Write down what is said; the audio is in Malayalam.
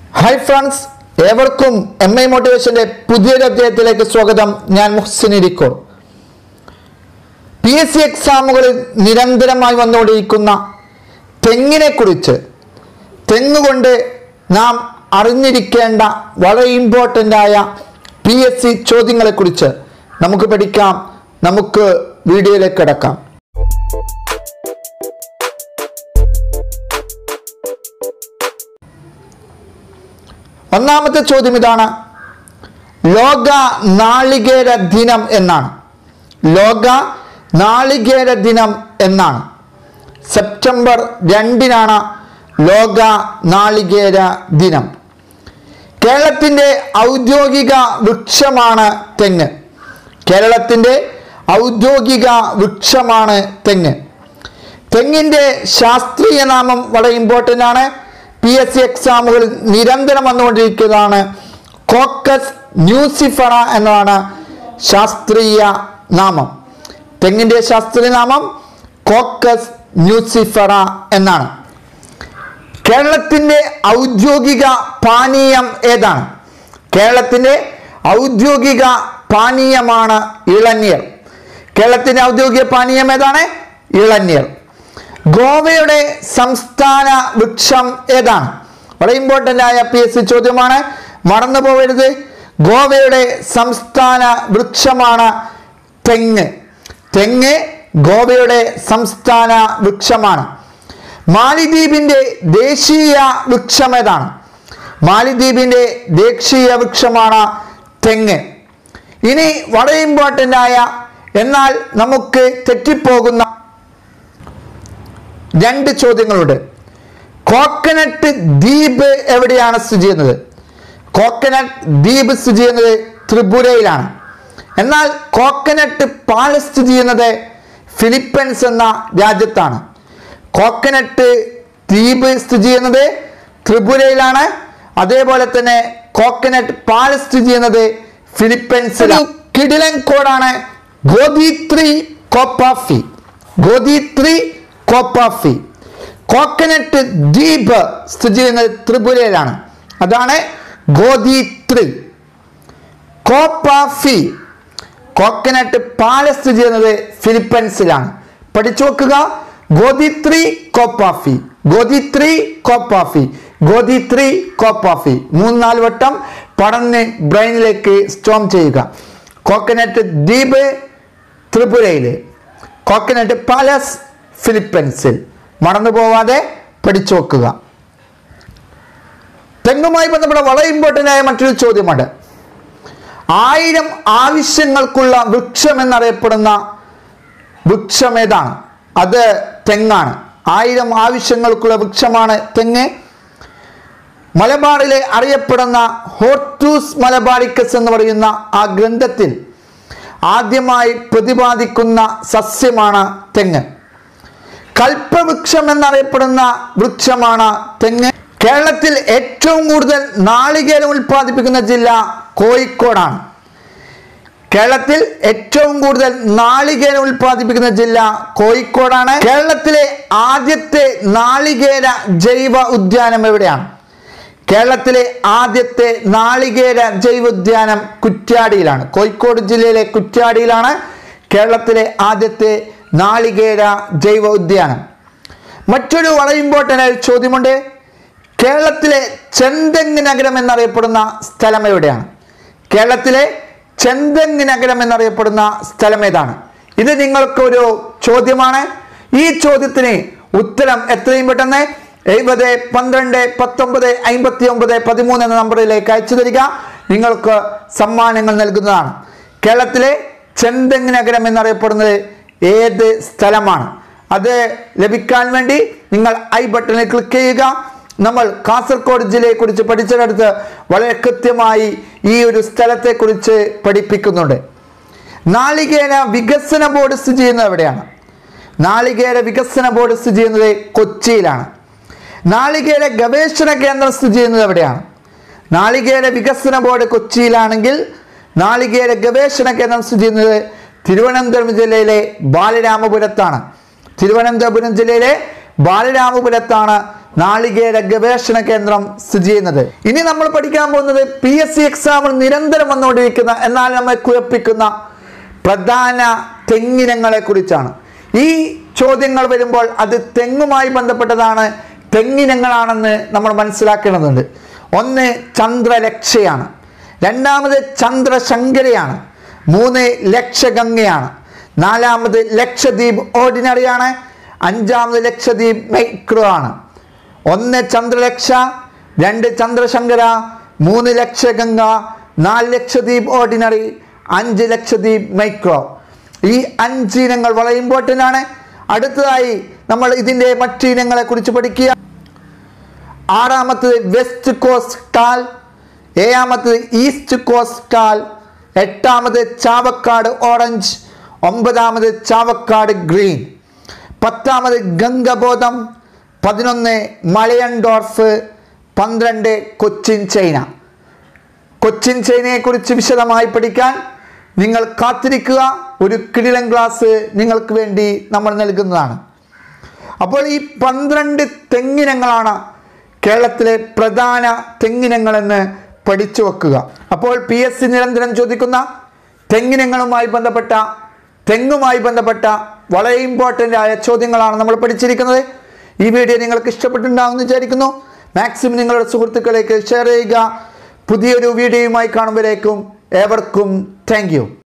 ഹായ് ഫ്രണ്ട്സ് ഏവർക്കും എം ഐ മോട്ടിവേഷന്റെ പുതിയൊരു അധ്യായത്തിലേക്ക് സ്വാഗതം ഞാൻ Muhsin Irikkol P S C എക്സാമുകളിൽ നിരന്തരമായി വന്നുകൊണ്ടിരിക്കുന്ന തെങ്ങിനെ കുറിച്ച് തെങ്ങ് കൊണ്ട് നാം അറിഞ്ഞിരിക്കേണ്ട വളരെ ഇമ്പോർട്ടൻ്റ് ആയ പി എസ് സി ചോദ്യങ്ങളെക്കുറിച്ച് നമുക്ക് പഠിക്കാം നമുക്ക് വീഡിയോയിലേക്ക് കിടക്കാം ഒന്നാമത്തെ ചോദ്യം ഇതാണ് ലോക നാളികേര ദിനം എന്നാണ് ലോക നാളികേര ദിനം എന്നാണ് സെപ്റ്റംബർ രണ്ടിനാണ് ലോക നാളികേര ദിനം കേരളത്തിൻ്റെ ഔദ്യോഗിക വൃക്ഷമാണ് തെങ്ങ് കേരളത്തിൻ്റെ ഔദ്യോഗിക വൃക്ഷമാണ് തെങ്ങ് തെങ്ങിൻ്റെ ശാസ്ത്രീയ നാമം വളരെ ഇമ്പോർട്ടൻ്റ് ആണ് പി എസ് സി എക്സാമുകളിൽ നിരന്തരം വന്നുകൊണ്ടിരിക്കുന്നതാണ് കോക്കസ് ന്യൂസിഫറ എന്നതാണ് ശാസ്ത്രീയ നാമം തെങ്ങിൻ്റെ ശാസ്ത്രീയ നാമം കോക്കസ് ന്യൂസിഫറ എന്നാണ് കേരളത്തിൻ്റെ ഔദ്യോഗിക പാനീയം ഏതാണ് കേരളത്തിൻ്റെ ഔദ്യോഗിക പാനീയമാണ് ഇളനീർ കേരളത്തിൻ്റെ ഔദ്യോഗിക പാനീയം ഏതാണ് ഇളനീർ ഗോവയുടെ സംസ്ഥാന വൃക്ഷം ഏതാണ് വളരെ ഇമ്പോർട്ടൻ്റ് ആയ പി എസ് സി ചോദ്യമാണ് മറന്നു പോകരുത് ഗോവയുടെ സംസ്ഥാന വൃക്ഷമാണ് തെങ്ങ് തെങ്ങ് ഗോവയുടെ സംസ്ഥാന വൃക്ഷമാണ് മാലിദ്വീപിൻ്റെ ദേശീയ വൃക്ഷം ഏതാണ് മാലിദ്വീപിൻ്റെ ദേശീയ വൃക്ഷമാണ് തെങ്ങ് ഇനി വളരെ ഇമ്പോർട്ടൻ്റ് ആയ എന്നാൽ നമുക്ക് തെറ്റിപ്പോകുന്ന രണ്ട് ചോദ്യങ്ങളുണ്ട് കോക്കനട്ട് ദ്വീപ് എവിടെയാണ് സ്ഥിതി ചെയ്യുന്നത് കോക്കനട്ട് ദ്വീപ് സ്ഥിതി ചെയ്യുന്നത് ത്രിപുരയിലാണ് എന്നാൽ കോക്കനട്ട് പാലസ് സ്ഥിതി ചെയ്യുന്നത് ഫിലിപ്പൈൻസ് എന്ന രാജ്യത്താണ് കോക്കനട്ട് ദ്വീപ് സ്ഥിതി ചെയ്യുന്നത് ത്രിപുരയിലാണ് അതേപോലെ തന്നെ കോക്കനട്ട് പാലസ് സ്ഥിതി ചെയ്യുന്നത് ഫിലിപ്പൈൻസിലാണ് കിടിലൻ കോഡാണ് ഗോദിത്രി കോപ്പാഫി ഗോദിത്രി കോപ്പാഫി കോക്കനട്ട് ദ്വീപ് സ്ഥിതി ചെയ്യുന്നത് ത്രിപുരയിലാണ് അതാണ് ഗോദിത്രി കോപ്പാഫി കോക്കനട്ട് പാലസ് സ്ഥിതി ചെയ്യുന്നത് ഫിലിപ്പൈൻസിലാണ് പഠിച്ചു നോക്കുക ഗോദിത്രി കോപ്പാഫി ഗോദിത്രി കോപ്പാഫി ഗോദിത്രി കോപ്പാഫി മൂന്നാല് വട്ടം പഠന ബ്രെയിനിലേക്ക് സ്റ്റോം ചെയ്യുക കോക്കനട്ട് ദ്വീപ് ത്രിപുരയിൽ കോക്കനട്ട് പാലസ് ഫിലിപ്പൈൻസിൽ മറന്നു പോവാതെ പഠിച്ചു നോക്കുക തെങ്ങുമായി ബന്ധപ്പെട്ട വളരെ ഇമ്പോർട്ടൻ്റ് ആയ മറ്റൊരു ചോദ്യമുണ്ട് ആയിരം ആവശ്യങ്ങൾക്കുള്ള വൃക്ഷം എന്നറിയപ്പെടുന്ന വൃക്ഷം ഏതാണ് അത് തെങ്ങാണ് ആയിരം ആവശ്യങ്ങൾക്കുള്ള വൃക്ഷമാണ് തെങ്ങ് മലബാറിലെ അറിയപ്പെടുന്ന ഹോർട്ടൂസ് മലബാറിക്കസ് എന്ന് പറയുന്ന ആ ഗ്രന്ഥത്തിൽ ആദ്യമായി പ്രതിപാദിക്കുന്ന സസ്യമാണ് തെങ്ങ് കൽപ്പവൃക്ഷം എന്നറിയപ്പെടുന്ന വൃക്ഷമാണ് തെങ്ങ് കേരളത്തിൽ ഏറ്റവും കൂടുതൽ നാളികേരം ഉൽപ്പാദിപ്പിക്കുന്ന ജില്ല കോഴിക്കോടാണ് കേരളത്തിൽ ഏറ്റവും കൂടുതൽ നാളികേരം ഉൽപ്പാദിപ്പിക്കുന്ന ജില്ല കോഴിക്കോടാണ് കേരളത്തിലെ ആദ്യത്തെ നാളികേര ജൈവ ഉദ്യാനം എവിടെയാണ് കേരളത്തിലെ ആദ്യത്തെ നാളികേര ജൈവ ഉദ്യാനം കുറ്റ്യാടിയിലാണ് കോഴിക്കോട് ജില്ലയിലെ കുറ്റ്യാടിയിലാണ് കേരളത്തിലെ ആദ്യത്തെ നാളികേര ജൈവ ഉദ്യാനം മറ്റൊരു വളരെ ഇമ്പോർട്ടൻ്റ് ആയ ചോദ്യമുണ്ട് കേരളത്തിലെ ചെന്തെങ്ങ് നഗരം എന്നറിയപ്പെടുന്ന സ്ഥലം എവിടെയാണ് കേരളത്തിലെ ചെന്തെങ്ങ് നഗരം എന്നറിയപ്പെടുന്ന സ്ഥലം ഏതാണ് ഇത് നിങ്ങൾക്കൊരു ചോദ്യമാണ് ഈ ചോദ്യത്തിന് ഉത്തരം എത്രയും പെട്ടെന്ന് എഴുപത് പന്ത്രണ്ട് പത്തൊമ്പത് അമ്പത്തി ഒമ്പത് പതിമൂന്ന് എന്ന നമ്പറിലേക്ക് അയച്ചു തരിക നിങ്ങൾക്ക് സമ്മാനങ്ങൾ നൽകുന്നതാണ് കേരളത്തിലെ ചെന്തെങ്ങ് നഗരം എന്നറിയപ്പെടുന്നത് ഏത് സ്ഥലമാണ് അത് ലഭിക്കാൻ വേണ്ടി നിങ്ങൾ ഐ ബട്ടണിൽ ക്ലിക്ക് ചെയ്യുക നമ്മൾ കാസർഗോഡ് ജില്ലയെക്കുറിച്ച് പഠിച്ചെടുത്ത് വളരെ കൃത്യമായി ഈ ഒരു സ്ഥലത്തെക്കുറിച്ച് പഠിപ്പിക്കുന്നുണ്ട് നാളികേര വികസന ബോർഡ് സ്ഥിതി ചെയ്യുന്നത് എവിടെയാണ് നാളികേര വികസന ബോർഡ് സ്ഥിതി ചെയ്യുന്നത് കൊച്ചിയിലാണ് നാളികേര ഗവേഷണ കേന്ദ്രം സ്ഥിതി ചെയ്യുന്നത് എവിടെയാണ് നാളികേര വികസന ബോർഡ് കൊച്ചിയിലാണെങ്കിൽ നാളികേര ഗവേഷണ കേന്ദ്രം സ്ഥിതി ചെയ്യുന്നത് തിരുവനന്തപുരം ജില്ലയിലെ ബാലരാമപുരത്താണ് തിരുവനന്തപുരം ജില്ലയിലെ ബാലരാമപുരത്താണ് നാളികേര ഗവേഷണ കേന്ദ്രം സ്ഥിതി ചെയ്യുന്നത് ഇനി നമ്മൾ പഠിക്കാൻ പോകുന്നത് പി എസ് സി എക്സാമിൽ നിരന്തരം വന്നുകൊണ്ടിരിക്കുന്ന എന്നാൽ നമ്മെ കുഴപ്പിക്കുന്ന പ്രധാന തെങ്ങിനങ്ങളെ കുറിച്ചാണ് ഈ ചോദ്യങ്ങൾ വരുമ്പോൾ അത് തെങ്ങുമായി ബന്ധപ്പെട്ടതാണ് തെങ്ങിനങ്ങളാണെന്ന് നമ്മൾ മനസ്സിലാക്കേണ്ടതുണ്ട് ഒന്ന് ചന്ദ്രലക്ഷയാണ് രണ്ടാമത് ചന്ദ്രശങ്കരയാണ് മൂന്ന് ലക്ഷഗംഗയാണ് നാലാമത് ലക്ഷദ്വീപ് ഓർഡിനറിയാണ് അഞ്ചാമത് ലക്ഷദ്വീപ് മൈക്രോ ആണ് ഒന്ന് ചന്ദ്രലക്ഷ രണ്ട് ചന്ദ്രശങ്കര മൂന്ന് ലക്ഷഗംഗ നാല് ലക്ഷദ്വീപ് ഓർഡിനറി അഞ്ച് ലക്ഷദ്വീപ് മൈക്രോ ഈ അഞ്ച് ഇനങ്ങൾ വളരെ ഇമ്പോർട്ടൻ്റ് ആണ് അടുത്തതായി നമ്മൾ ഇതിൻ്റെ മറ്റു ഇനങ്ങളെ കുറിച്ച് പഠിക്കുക ആറാമത്തത് വെസ്റ്റ് കോസ്റ്റ് കാൽ ഏഴാമത്തത് ഈസ്റ്റ് കോസ്റ്റ് കാൽ എട്ടാമത് ചാവക്കാട് ഓറഞ്ച് ഒമ്പതാമത് ചാവക്കാട് ഗ്രീൻ പത്താമത് ഗംഗബോധം പതിനൊന്ന് മലയൻഡോർഫ് പന്ത്രണ്ട് കൊച്ചിൻ ചൈന കൊച്ചിൻ ചൈനയെക്കുറിച്ച് വിശദമായി പഠിക്കാൻ നിങ്ങൾ കാത്തിരിക്കുക ഒരു കിടിലൻ ക്ലാസ് നിങ്ങൾക്ക് വേണ്ടി നമ്മൾ നൽകുന്നതാണ് അപ്പോൾ ഈ പന്ത്രണ്ട് തെങ്ങിനങ്ങളാണ് കേരളത്തിലെ പ്രധാന തെങ്ങിനങ്ങളെന്ന് പഠിച്ചു വെക്കുക അപ്പോൾ പി എസ് സി നിരന്തരം ചോദിക്കുന്ന തെങ്ങിനങ്ങളുമായി ബന്ധപ്പെട്ട തെങ്ങുമായി ബന്ധപ്പെട്ട വളരെ ഇമ്പോർട്ടൻ്റ് ആയ ചോദ്യങ്ങളാണ് നമ്മൾ പഠിച്ചിരിക്കുന്നത് ഈ വീഡിയോ നിങ്ങൾക്ക് ഇഷ്ടപ്പെട്ടിട്ടുണ്ടാകുമെന്ന് വിചാരിക്കുന്നു മാക്സിമം നിങ്ങളുടെ സുഹൃത്തുക്കളിലേക്ക് ഷെയർ ചെയ്യുക പുതിയൊരു വീഡിയോയുമായി കാണുമ്പോഴേക്കും ഏവർക്കും താങ്ക്